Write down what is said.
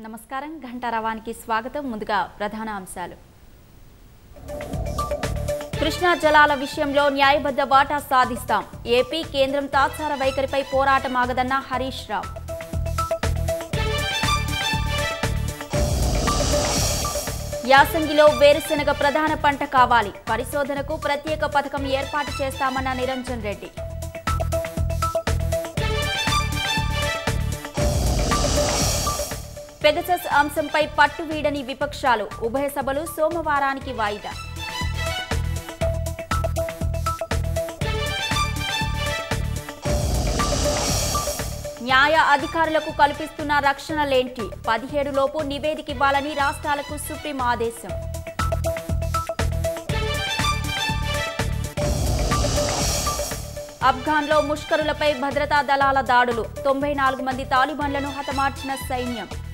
నమస్కారం ఘంటారావానికి స్వాగతం ముందుగా ప్రధాన అంశాలు కృష్ణా జలాల విషయంలో న్యాయబద్ధ వాటా సాధిస్తాం ఏపీ కేంద్రం తాత్సార వైఖరిపై పోరాటం ఆగదన్న హరీష్ రావు యాసంగిలో వేరుశెనగ ప్రధాన పంట కావాలి పరిశోధనకు ప్రత్యేక పథకం ఏర్పాటు చేస్తామన్న నిరంజన్ రెడ్డి పెగసస్ అంశంపై పట్టు వీడని విపక్షాలు ఉభయ సభలు సోమవారానికి వాయిదా న్యాయ అధికారులకు కల్పిస్తున్న రక్షణలేంటి పదిహేడులోపు నివేదిక ఇవ్వాలని రాష్ట్రాలకు సుప్రీం ఆదేశం ఆఫ్ఘాన్లో ముష్కరులపై భద్రతా దళాల దాడులు తొంభై నాలుగు మంది తాలిబాన్లను హతమార్చిన సైన్యం